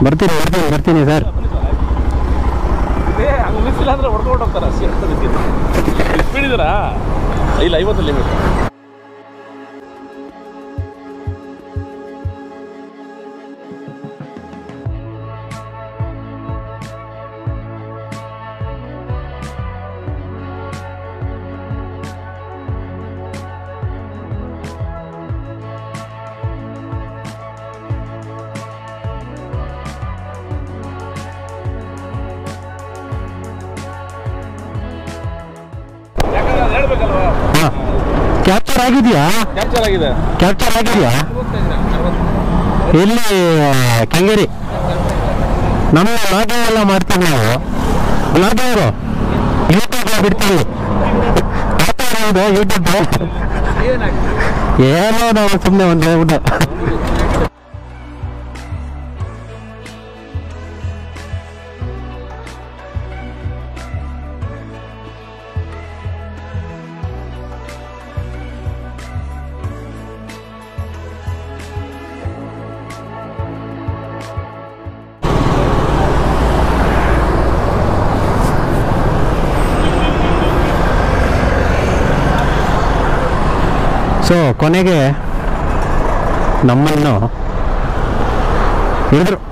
ಬರ್ತೀನಿ ಬರ್ತೀನಿ ಬರ್ತೀನಿ ಸರ್ ಇದೇ ಹಂಗೆ ನಿಲ್ಲಿಸಿಲ್ಲ ಅಂದ್ರೆ ಹೊಡ್ಕೊಂಡು ಹೋಗ್ತಾರೆ ಸ್ಪೀಡ್ ಇದ್ದೀರಾ ಇಲ್ಲ ಐವತ್ತು ಲಿಮಿಟ್ ಯಾಕಂದ್ರೆ ಅದು ಹೇಳ್ಬೇಕಲ್ವಾ ಹಾಂ ಕ್ಯಾಪ್ಚರ್ ಆಗಿದೆಯಾ ಕ್ಯಾಪ್ಚರ್ ಆಗಿದೆ ಕ್ಯಾಪ್ಚರ್ ಆಗಿದೆಯಾ ಇಲ್ಲಿ ಕೆಂಗೇರಿ ನಮ್ಮ ಬ್ಲಾಗಿಂಗ್ ಎಲ್ಲ ಮಾಡ್ತೀವಿ ನಾವು ಬ್ಲಾಗಿಂಗು ಯೂಟ್ಯೂಬ್ ಬಿಡ್ತೀವಿ ಇದು ಯೂಟ್ಯೂಬ್ ಏನೋ ನಾವು ಸುಮ್ಮನೆ ಒಂದು ಹೇಳ್ಬಿಟ್ಟು ಸೊ ಕೊನೆಗೆ ನಮ್ಮನ್ನು ಹಿಡಿದ್ರು